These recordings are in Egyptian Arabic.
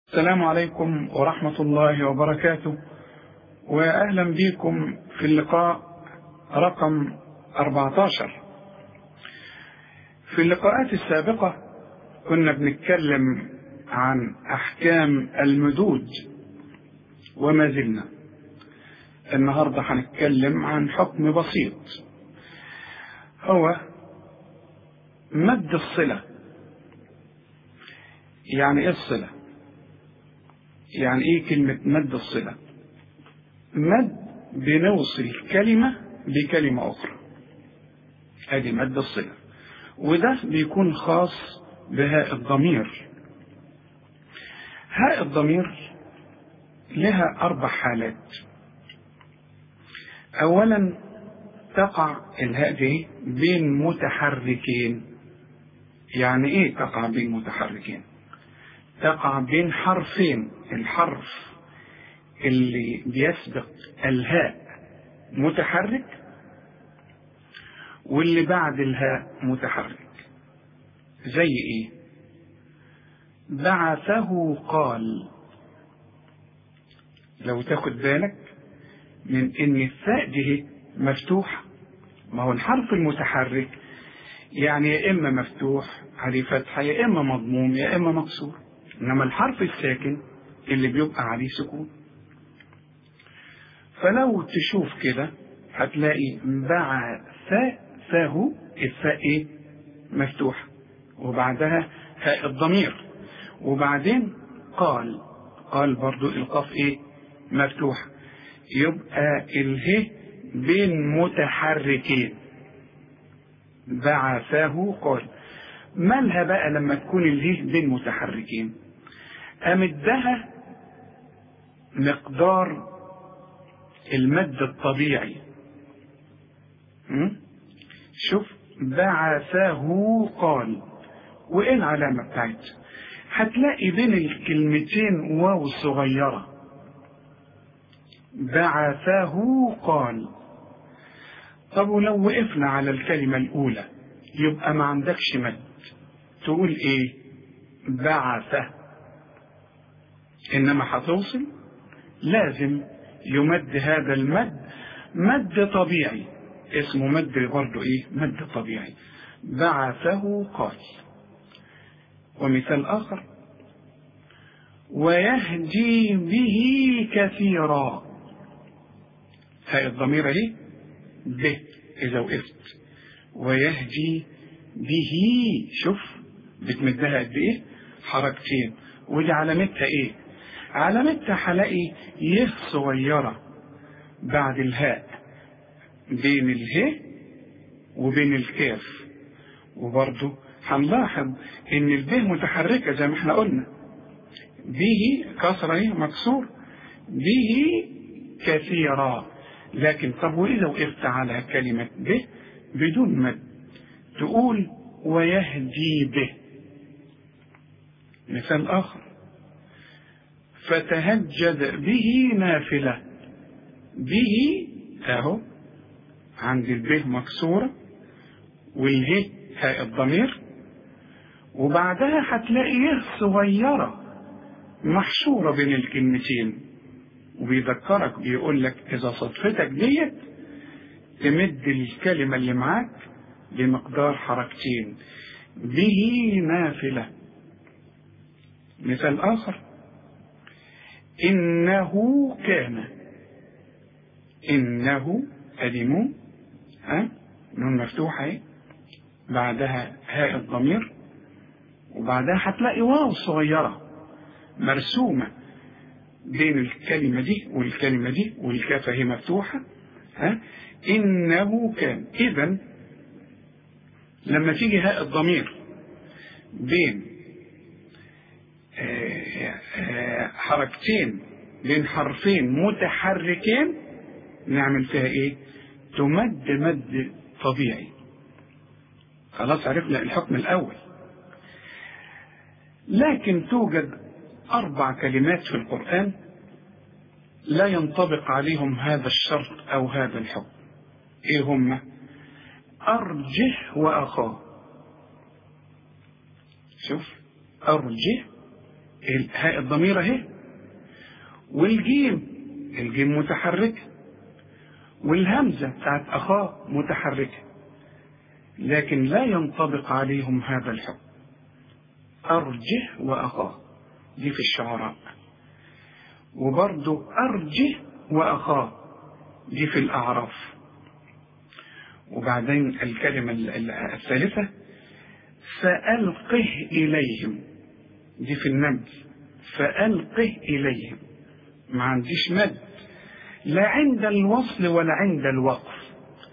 السلام عليكم ورحمة الله وبركاته وأهلا بكم في اللقاء رقم 14 في اللقاءات السابقة كنا بنتكلم عن أحكام المدود وما زلنا النهاردة هنتكلم عن حكم بسيط هو مد الصلة يعني ايه الصلة يعني ايه كلمة مد الصلة مد بنوصل كلمة بكلمة أخرى ادي مد الصلة وده بيكون خاص بهاء الضمير هاء الضمير لها أربع حالات أولا تقع الهاء دي بين متحركين يعني ايه تقع بين متحركين تقع بين حرفين الحرف اللي بيسبق الهاء متحرك واللي بعد الهاء متحرك زي ايه بعثه قال لو تاخد بالك من ان الثاء دي مفتوحة ما هو الحرف المتحرك يعني يا اما مفتوح عليه فتحة يا اما مضموم يا اما مكسور انما الحرف الساكن اللي بيبقى عليه سكون فلو تشوف كده هتلاقي بعثه الفاء ايه مفتوحة وبعدها هاء الضمير وبعدين قال قال برضو القاف ايه مفتوحة يبقى اله بين متحركين بعثه قال مالها بقى لما تكون اله بين متحركين امدها مقدار المد الطبيعي شوف بعثه قال وايه العلامة بتاعتها هتلاقي بين الكلمتين واو صغيرة بعثه قال طب ولو وقفنا على الكلمة الأولى يبقى ما عندكش مد تقول ايه بعثه انما هتوصل لازم يمد هذا المد مد طبيعي اسمه مد برضه ايه مد طبيعي بعثه قال ومثال اخر ويهدي به كثيرا هاي الضمير ايه به اذا وقفت ويهدي به شوف بتمدها قد ايه حركتين ودي علامتها ايه علامتها هلاقي يه صغيرة بعد الهاء بين اله وبين الكاف وبرضه هنلاحظ ان البه متحركة زي ما احنا قلنا به كسرة ايه مكسور به كثيرا لكن طب واذا وقفت على كلمة به بدون مد تقول ويهدي به مثال آخر فتهجد به نافلة به اهو عند البه مكسورة والهي هاء الضمير وبعدها هتلاقي يه صغيرة محشورة بين الكلمتين وبيذكرك بيقول لك إذا صدفتك ديت تمد الكلمة اللي معاك بمقدار حركتين به نافلة مثال آخر إنه كان إنه أدمو ها نون مفتوحة اهي بعدها هاء الضمير وبعدها هتلاقي واو صغيرة مرسومة بين الكلمة دي والكلمة دي والكافة هي مفتوحة ها إنه كان إذا لما تيجي هاء الضمير بين حركتين بين حرفين متحركين نعمل فيها ايه تمد مد طبيعي خلاص عرفنا الحكم الاول لكن توجد اربع كلمات في القران لا ينطبق عليهم هذا الشرط او هذا الحكم ايه هم ارجه واخاه شوف ارجه هاء الضمير اهي والجيم الجيم متحركة والهمزة بتاعت أخاه متحركة لكن لا ينطبق عليهم هذا الحكم أرجه وأخاه دي في الشعراء وبرضو أرجه وأخاه دي في الأعراف وبعدين الكلمة الثالثة فألقه إليهم دي في النمل فألقه إليهم ما عنديش مد لا عند الوصل ولا عند الوقف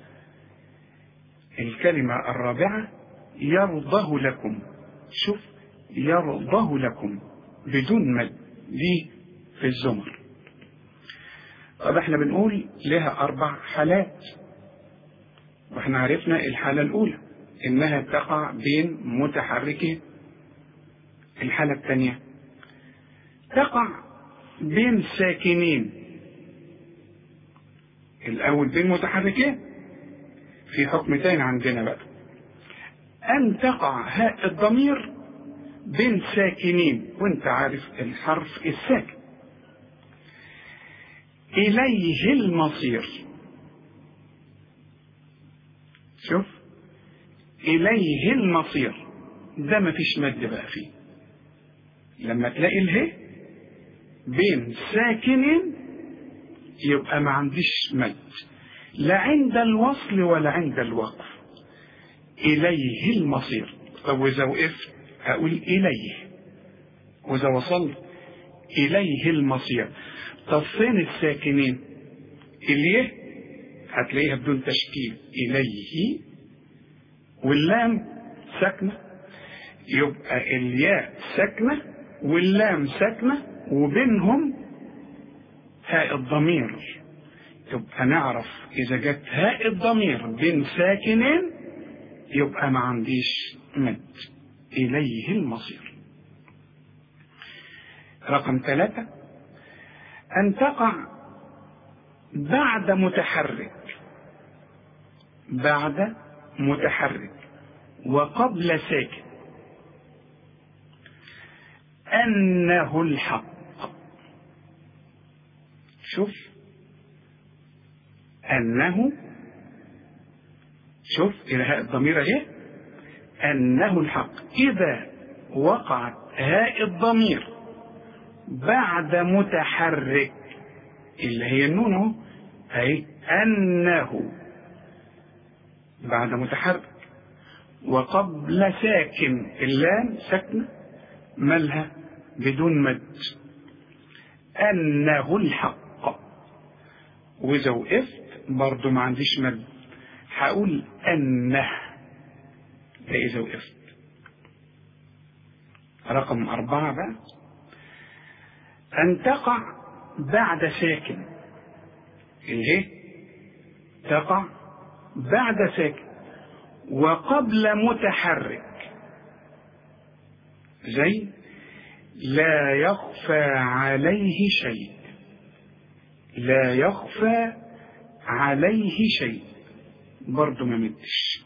الكلمة الرابعة يرضه لكم شوف يرضه لكم بدون مد دي في الزمر طب احنا بنقول لها أربع حالات واحنا عرفنا الحالة الأولى إنها تقع بين متحركين الحالة الثانية تقع بين ساكنين الأول بين متحركين في حكم تاني عندنا بقى أن تقع هاء الضمير بين ساكنين وانت عارف الحرف الساكن إليه المصير شوف إليه المصير ده مفيش مد بقى فيه لما تلاقي اله بين ساكن يبقى ما عنديش مد لا عند الوصل ولا عند الوقف إليه المصير طب وإذا وقفت هقول إليه وإذا وصلت إليه المصير طب فين الساكنين إليه هتلاقيها بدون تشكيل إليه واللام ساكنة يبقى الياء ساكنة واللام ساكنة وبينهم هاء الضمير يبقى نعرف إذا جت هاء الضمير بين ساكنين يبقى ما عنديش مد إليه المصير رقم ثلاثة أن تقع بعد متحرك بعد متحرك وقبل ساكن أنه الحق شوف أنه شوف إلى هاء الضمير أهي أنه الحق إذا وقعت هاء الضمير بعد متحرك اللي هي النون اهو أي أنه بعد متحرك وقبل ساكن اللام ساكنة مالها بدون مد أنه الحق وإذا وقفت برضو ما عنديش مد هقول أنه ده إذا وقفت رقم أربعة بقى أن تقع بعد ساكن إيه تقع بعد ساكن وقبل متحرك زي لا يخفى عليه شيء لا يخفى عليه شيء برضه ما مدش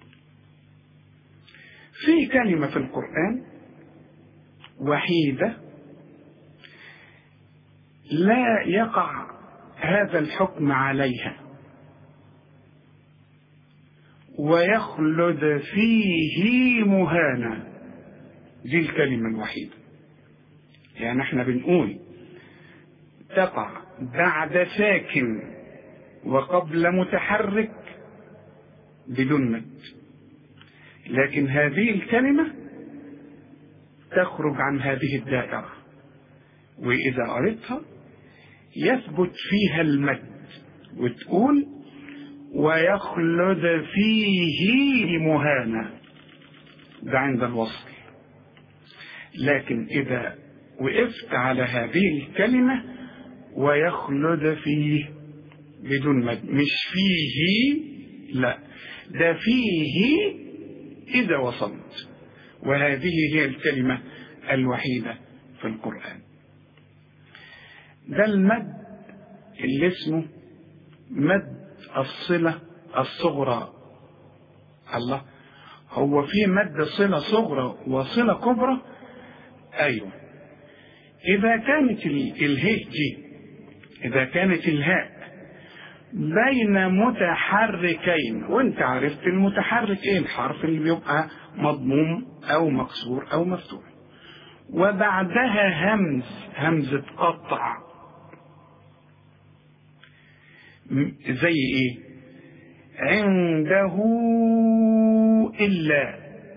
في كلمة في القرآن وحيدة لا يقع هذا الحكم عليها ويخلد فيه مهانا دي الكلمة الوحيدة يعني احنا بنقول تقع بعد ساكن وقبل متحرك بدون مد لكن هذه الكلمة تخرج عن هذه الدائرة وإذا قريتها يثبت فيها المد وتقول ويخلد فيه مهانة ده عند الوصل لكن إذا وقفت على هذه الكلمة ويخلد فيه بدون مد مش فيه لا ده فيه إذا وصلت وهذه هي الكلمة الوحيدة في القرآن ده المد اللي اسمه مد الصلة الصغرى الله هو في مد صلة صغرى وصلة كبرى أيوة إذا كانت الهاء دي إذا كانت الهاء بين متحركين وانت عرفت المتحرك ايه الحرف اللي بيبقى مضموم او مكسور او مفتوح وبعدها همز همزة قطع زي ايه عنده إلا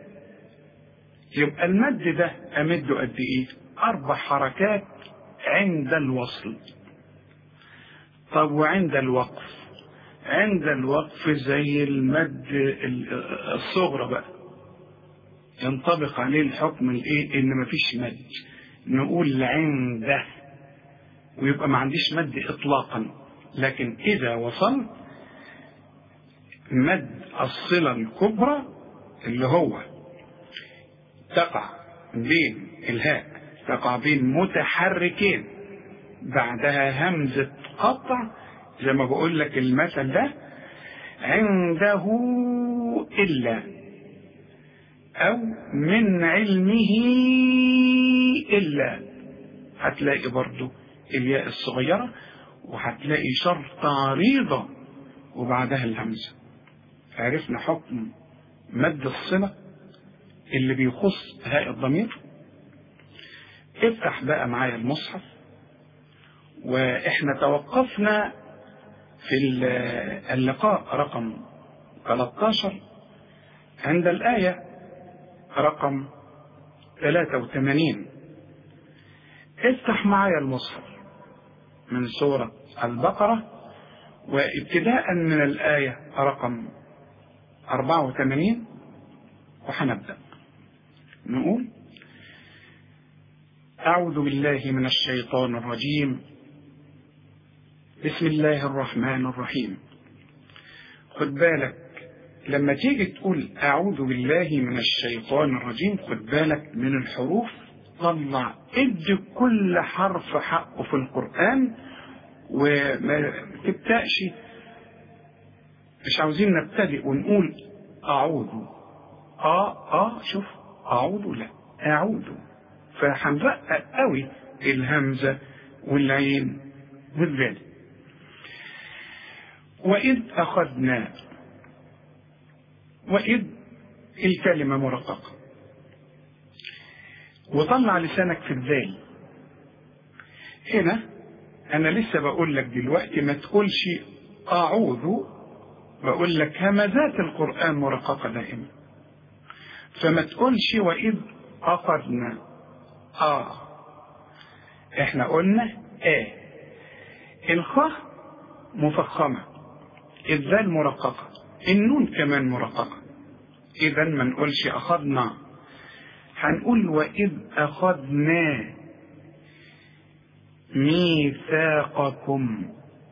يبقى المد ده أمده قد إيه؟ أربع حركات عند الوصل طب وعند الوقف عند الوقف زي المد الصغرى بقى ينطبق عليه الحكم الايه ان مفيش مد نقول عنده ويبقى ما عنديش مد اطلاقا لكن اذا وصل مد الصله الكبرى اللي هو تقع بين الهاء تقع بين متحركين بعدها همزة قطع زي ما بقول لك المثل ده عنده إلا أو من علمه إلا هتلاقي برضو الياء الصغيرة وهتلاقي شرط عريضة وبعدها الهمزة عرفنا حكم مد الصلة اللي بيخص هاء الضمير افتح بقى معايا المصحف واحنا توقفنا في اللقاء رقم 13 عند الآية رقم 83 افتح معايا المصحف من سورة البقرة وابتداء من الآية رقم 84 وحنبدأ نقول أعوذ بالله من الشيطان الرجيم بسم الله الرحمن الرحيم خد بالك لما تيجي تقول أعوذ بالله من الشيطان الرجيم خد بالك من الحروف طلع ادي كل حرف حقه في القرآن وما تبدأش مش عاوزين نبتدئ ونقول أعوذ آه آه شوف أعوذ لا أعوذ فهنرقق قوي الهمزة والعين والذال وإذ أخذنا وإذ الكلمة مرققة وطلع لسانك في الذال هنا أنا لسه بقول لك دلوقتي ما تقولش أعوذ بقول لك همزات القرآن مرققة دائما فما تقولش وإذ أخذنا آه إحنا قلنا آه الخاء مفخمة الذال مرققة النون كمان مرققة إذا ما نقولش أخذنا هنقول وإذ أخذنا ميثاقكم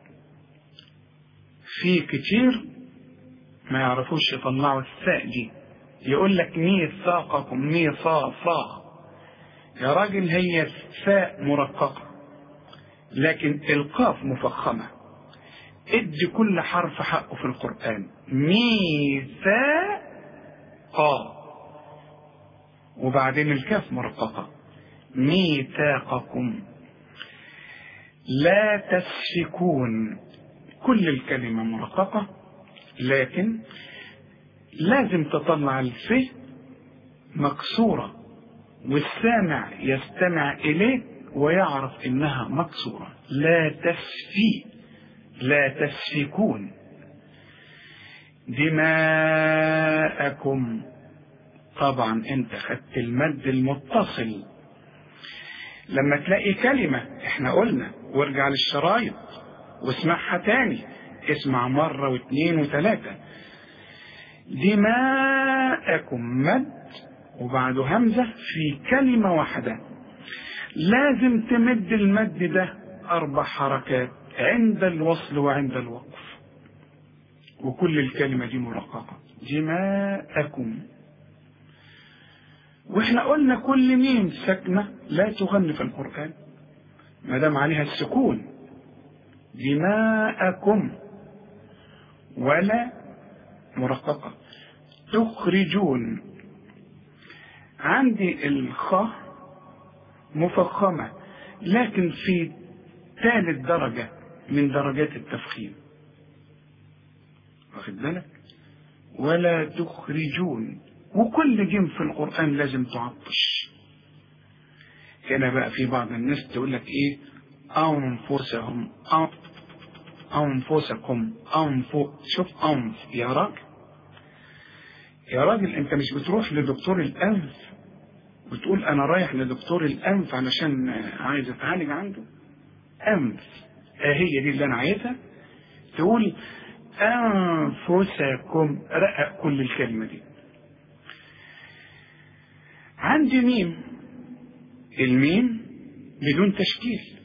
في كتير ما يعرفوش يطلعوا الثاء دي يقول لك ميثاقكم ميثاقا يا راجل هي الثاء مرققة لكن القاف مفخمة ادي كل حرف حقه في القرآن ميثاقا وبعدين الكاف مرققة ميثاقكم لا تسفكون كل الكلمة مرققة لكن لازم تطلع الف مكسورة والسامع يستمع إليه ويعرف إنها مكسورة لا تسفي لا تسفكون دماءكم طبعا انت خدت المد المتصل لما تلاقي كلمة احنا قلنا وارجع للشرايط واسمعها تاني اسمع مرة واثنين وثلاثة دماءكم مد وبعده همزة في كلمة واحدة لازم تمد المد ده أربع حركات عند الوصل وعند الوقف وكل الكلمة دي مرققة دماءكم واحنا قلنا كل ميم ساكنة لا تغني في القرآن ما دام عليها السكون دماءكم ولا مرققة تخرجون عندي الخاء مفخمة لكن في ثالث درجة من درجات التفخيم واخد بالك ولا تخرجون وكل جيم في القرآن لازم تعطش هنا بقى في بعض الناس تقول لك ايه أنفسهم أنفسكم أنفو شوف أنف يا راجل يا راجل أنت مش بتروح لدكتور الأنف وتقول أنا رايح لدكتور الأنف علشان عايز أتعالج عنده أنف آه هي دي اللي أنا عايزها تقول أنفسكم رقق كل الكلمة دي عندي ميم الميم بدون تشكيل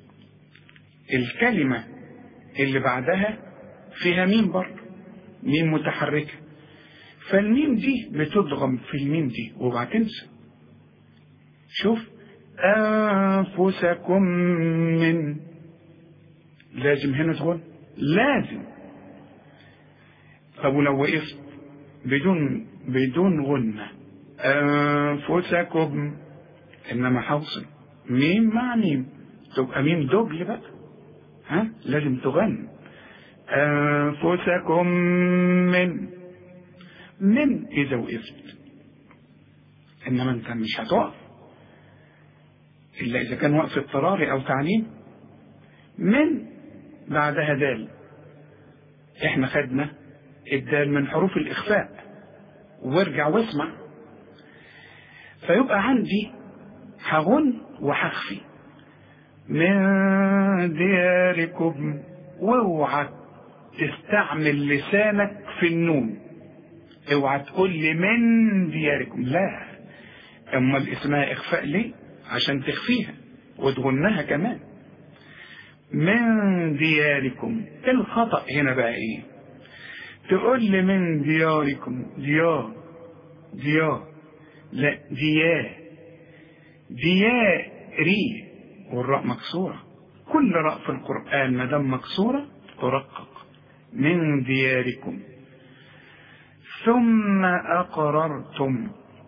الكلمة اللي بعدها فيها ميم برضه ميم متحركة فالميم دي بتضغم في الميم دي وبعد تنسى شوف أنفسكم من لازم هنا تقول لازم طب ولو وقفت بدون بدون غنة أنفسكم إنما حوصل ميم مع ميم تبقى ميم دبل بقى ها لازم تغني أنفسكم من من إذا وقفت إنما أنت مش هتقف إلا إذا كان وقف اضطراري أو تعليم من بعدها دال إحنا خدنا الدال من حروف الإخفاء وارجع واسمع فيبقى عندي هغن وهخفي من دياركم واوعى تستعمل لسانك في النون اوعى تقول لي من دياركم لا امال اسمها اخفاء ليه عشان تخفيها وتغنها كمان من دياركم الخطأ هنا بقى ايه تقول لي من دياركم ديار ديار لا ديا دياري والراء مكسورة كل راء في القرآن ما دام مكسورة ترقق من دياركم ثم أقررتم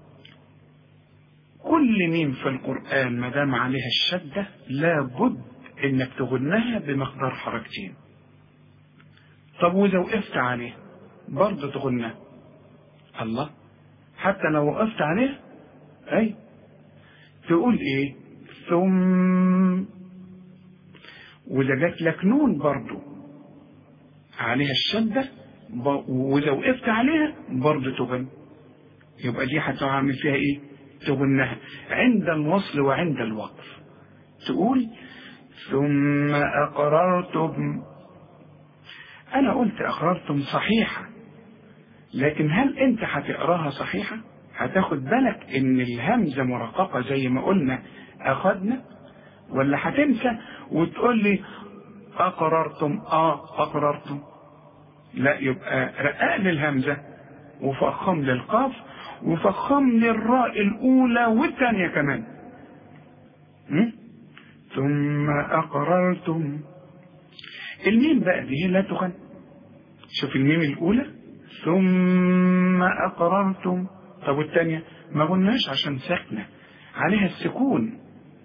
كل ميم في القرآن ما دام عليها الشدة لابد إنك تغنها بمقدار حركتين طب وإذا وقفت عليه برضه تغنها الله حتى لو وقفت عليه أي تقول إيه ثم وإذا جات لك نون برضه عليها الشدة وإذا وقفت عليها برضه تغني يبقى دي هتعمل فيها إيه؟ تغنها عند الوصل وعند الوقف تقول ثم أقررتم أنا قلت أقررتم صحيحة لكن هل أنت هتقراها صحيحة؟ هتاخد بالك إن الهمزة مرققة زي ما قلنا أخدنا ولا هتنسى وتقول لي أقررتم آه أقررتم لا يبقى رقق لي الهمزة وفخم لي القاف وفخم لي الراء الأولى والثانية كمان م? ثم أقررتم الميم بقى دي لا تغن شوف الميم الأولى ثم أقررتم طب والثانية ما قلناش عشان ساكنة عليها السكون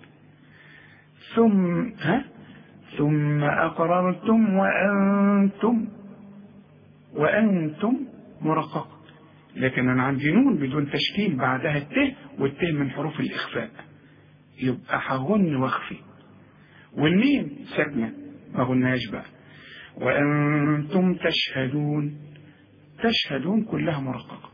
ثم ها ثم أقررتم وأنتم وأنتم مرققة لكن أنا عندي نون بدون تشكيل بعدها الت والت من حروف الإخفاء يبقى هغن واخفي والميم ساكنة ما قلناش بقى وأنتم تشهدون تشهدون كلها مرققة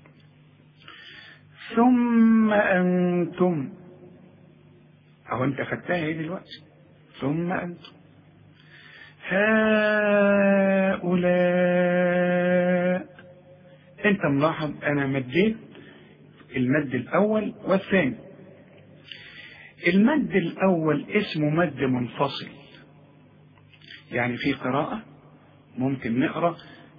ثم أنتم أو أنت خدتها إيه دلوقتي ثم أنتم هؤلاء أنت ملاحظ أنا مديت المد الأول والثاني المد الأول اسمه مد منفصل يعني في قراءة ممكن نقرأ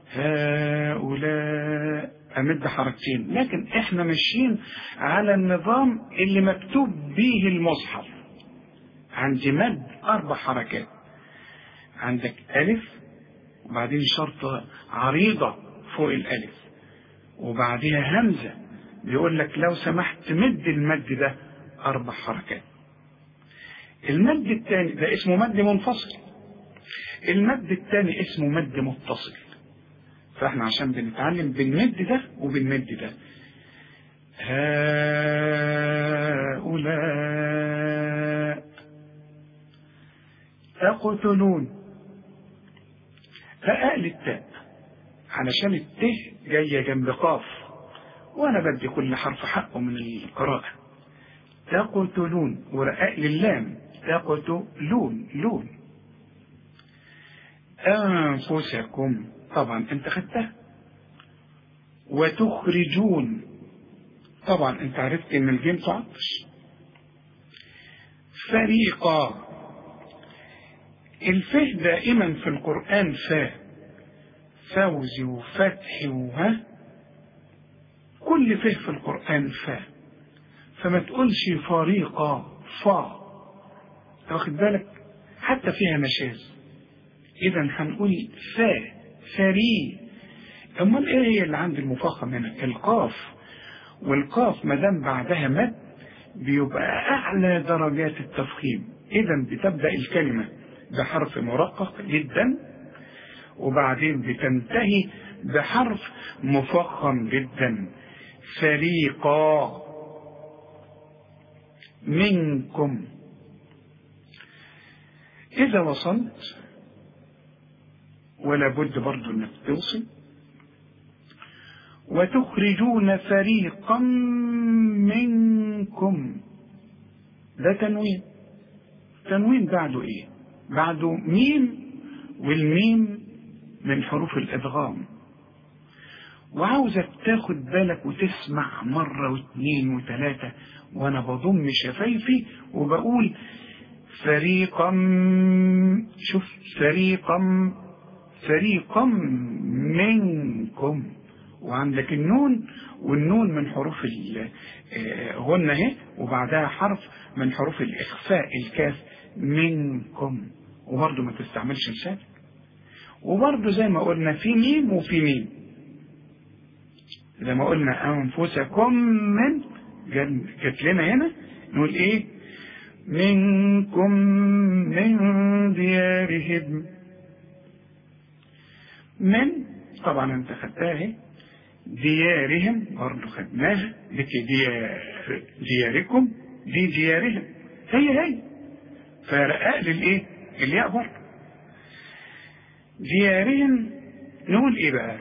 هؤلاء أمد حركتين لكن احنا ماشيين على النظام اللي مكتوب به المصحف عندي مد أربع حركات عندك ألف وبعدين شرطة عريضة فوق الألف وبعدها همزة بيقول لك لو سمحت مد المد ده أربع حركات المد الثاني ده اسمه مد منفصل المد الثاني اسمه مد متصل فاحنا عشان بنتعلم بالمد ده وبالمد ده هؤلاء تقتلون فأقل التاء علشان الت جاية جنب قاف وأنا بدي كل حرف حقه من القراءة تقتلون ورقاء للام تقتلون لون أنفسكم طبعا أنت خدتها وتخرجون طبعا أنت عرفت إن الجيم تعطش فريقا الفه دائما في القرآن فا فوز وفتح وها كل فه في القرآن فا فما تقولش فريقا فا واخد بالك حتى فيها مشاز اذا هنقول فا فري امال ايه هي اللي عند المفخم هنا القاف والقاف ما دام بعدها مد بيبقى اعلى درجات التفخيم اذا بتبدا الكلمه بحرف مرقق جدا وبعدين بتنتهي بحرف مفخم جدا فريقا منكم إذا وصلت ولا بد برضو انك توصل وتخرجون فريقا منكم ده تنوين تنوين بعده ايه بعده ميم والميم من حروف الادغام وعاوزك تاخد بالك وتسمع مرة واثنين وثلاثة وانا بضم شفايفي وبقول فريقا شوف فريقا فريقا منكم وعندك النون والنون من حروف الغنة اهي وبعدها حرف من حروف الإخفاء الكاف منكم وبرضه ما تستعملش لسانك وبرضه زي ما قلنا في ميم وفي ميم زي ما قلنا أنفسكم من جت لنا هنا نقول إيه منكم من ديارهم من طبعا انت خدتها اهي ديارهم برضه خدناها لك ديار دياركم دي ديارهم هي هي فرقاء للايه الياء برضه ديارهم نقول ايه بقى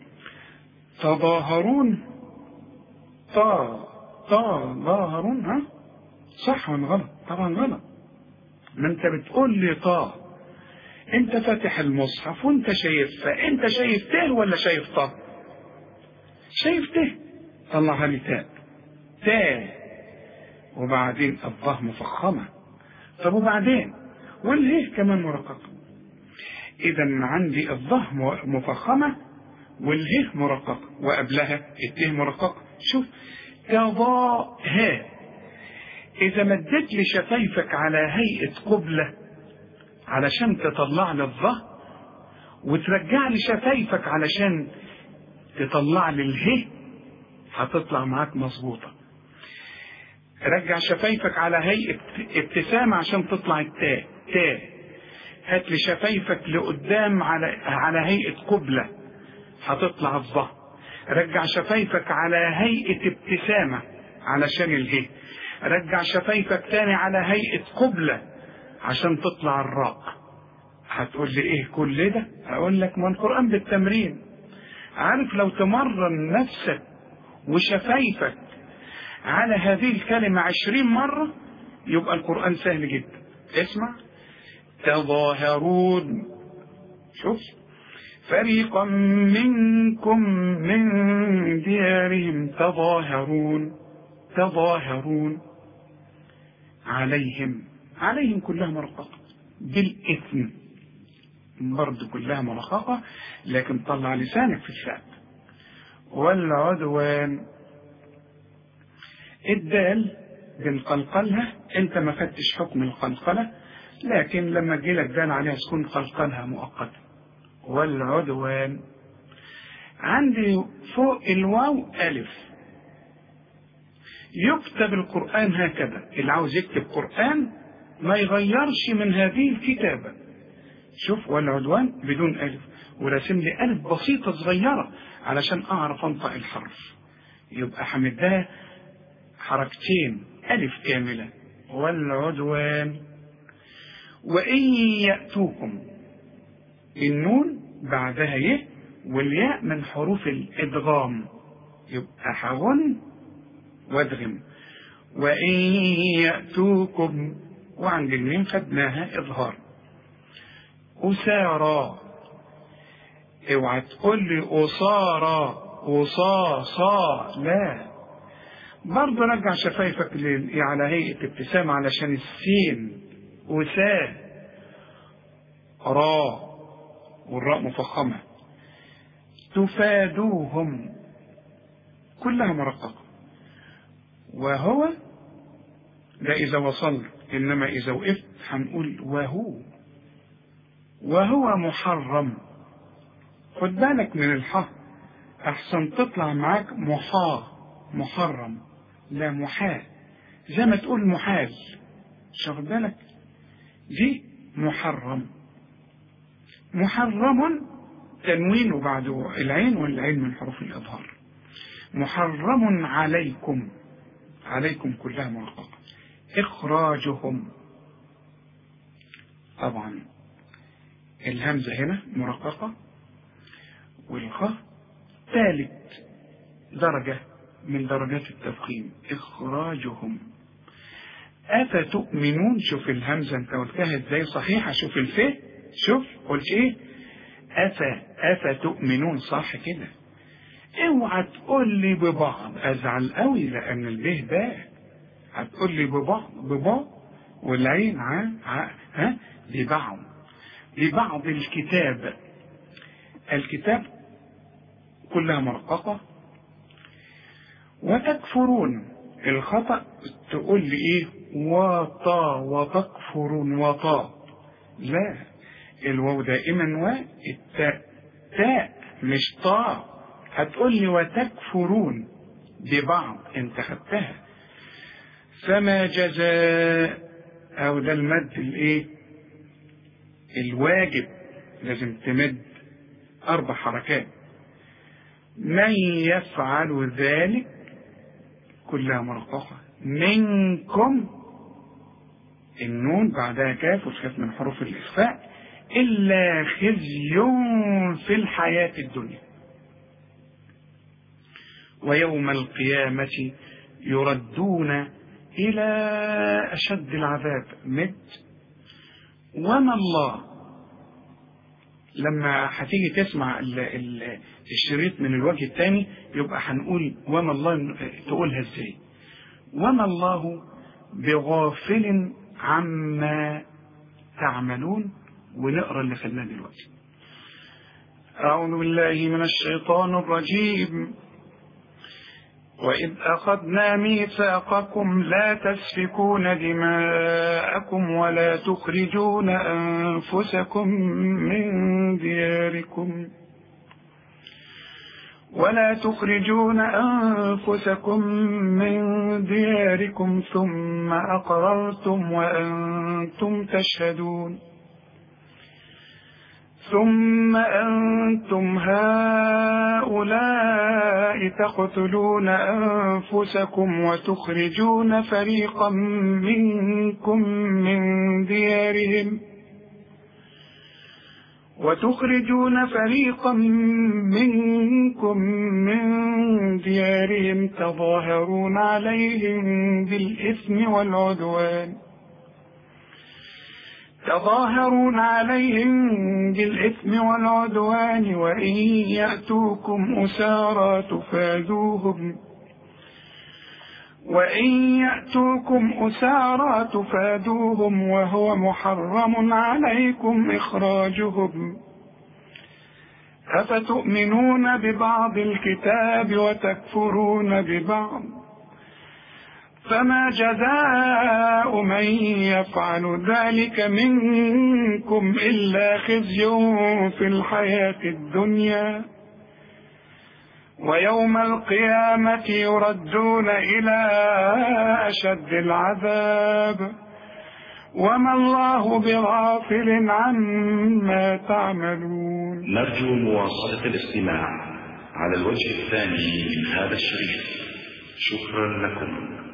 تظاهرون طا طا ظاهرون ها صح ولا غلط طبعا غلط ما انت بتقول لي طا انت فاتح المصحف وانت شايف فانت شايف ت ولا شايف طا شايف ت طلعها لي تاء تاء وبعدين الظه مفخمة طب وبعدين والهيه كمان مرققة اذا عندي الظه مفخمة والهيه مرققة وقبلها الته مرققة شوف تضاها إذا مدت لي شفايفك على هيئة قبلة علشان تطلع لي الظه وترجع لي شفايفك علشان تطلع لي اله هتطلع معاك مظبوطة رجع شفايفك على هيئة ابتسامة عشان تطلع التاء تاء هات لي شفايفك لقدام على على هيئة قبلة هتطلع الظه رجع شفايفك على هيئة ابتسامة علشان اله رجع شفايفك تاني على هيئة قبلة عشان تطلع الراء هتقول لي ايه كل ده اقول لك ما القرآن بالتمرين عارف لو تمرن نفسك وشفايفك على هذه الكلمة عشرين مرة يبقى القرآن سهل جدا اسمع تظاهرون شوف فريقا منكم من ديارهم تظاهرون تظاهرون عليهم عليهم كلها مرققة بالإثم برضه كلها مرققة لكن طلع لسانك في الشعب والعدوان الدال بنقلقلها انت ما خدتش حكم القلقلة لكن لما تجيلك دال عليها تكون قلقلها مؤقتا والعدوان عندي فوق الواو ألف يكتب القرآن هكذا اللي عاوز يكتب قرآن ما يغيرش من هذه الكتابة شوف والعدوان بدون ألف وراسم لي ألف بسيطة صغيرة علشان أعرف أنطق الحرف يبقى حمدها حركتين ألف كاملة والعدوان وإن يأتوكم النون بعدها ي والياء من حروف الإدغام يبقى حغن وادغم وإن يأتوكم وعند الميم خدناها إظهار أسارى اوعى تقول لي أصارى أصاصا لا برضه رجع شفايفك على هيئة ابتسام علشان السين وسا را والراء مفخمة تفادوهم كلها مرققة وهو ده إذا وصلنا إنما إذا وقفت هنقول وهو وهو محرم خد بالك من الحا أحسن تطلع معاك محا محرم لا محال زي ما تقول محال مش واخد بالك دي محرم محرم تنوين وبعد العين والعين من حروف الإظهار محرم عليكم عليكم كلها مرققة إخراجهم طبعا الهمزة هنا مرققة والخاء ثالث درجة من درجات التفخيم إخراجهم أفتؤمنون شوف الهمزة أنت قلتها إزاي صحيحة شوف الف شوف قلت إيه أفا أفتؤمنون صح كده اوعى تقول لي ببعض ازعل قوي لان البه باء هتقول لي ببعض ببعض والعين ع ع ها ببعض ببعض الكتاب الكتاب كلها مرققة وتكفرون الخطأ تقول لي ايه وطا وتكفرون وطا لا الواو دائما و التاء تاء مش طاء هتقول لي وتكفرون ببعض انت خدتها فما جزاء او ده المد الايه الواجب لازم تمد اربع حركات من يفعل ذلك كلها مرققة منكم النون بعدها كاف وتخاف من حروف الإخفاء إلا خزي في الحياة الدنيا ويوم القيامة يردون إلى أشد العذاب مد وما الله لما هتيجي تسمع ال ال الشريط من الوجه الثاني يبقى هنقول وما الله تقولها ازاي وما الله بغافل عما تعملون ونقرا اللي خلناه دلوقتي أعوذ بالله من الشيطان الرجيم وإذ أخذنا ميثاقكم لا تسفكون دماءكم ولا تخرجون أنفسكم من دياركم ولا تخرجون أنفسكم من دياركم ثم أقررتم وأنتم تشهدون ثم أنتم هؤلاء تقتلون أنفسكم وتخرجون فريقا منكم من ديارهم وتخرجون فريقا منكم من ديارهم تظاهرون عليهم بالإثم والعدوان تظاهرون عليهم بالإثم والعدوان وإن يأتوكم أسارى تفادوهم وإن يأتوكم أسارى تفادوهم وهو محرم عليكم إخراجهم أفتؤمنون ببعض الكتاب وتكفرون ببعض فما جزاء من يفعل ذلك منكم إلا خزي في الحياة الدنيا ويوم القيامة يردون إلى أشد العذاب وما الله بغافل عما تعملون نرجو مواصلة الاستماع على الوجه الثاني من هذا الشريط شكرا لكم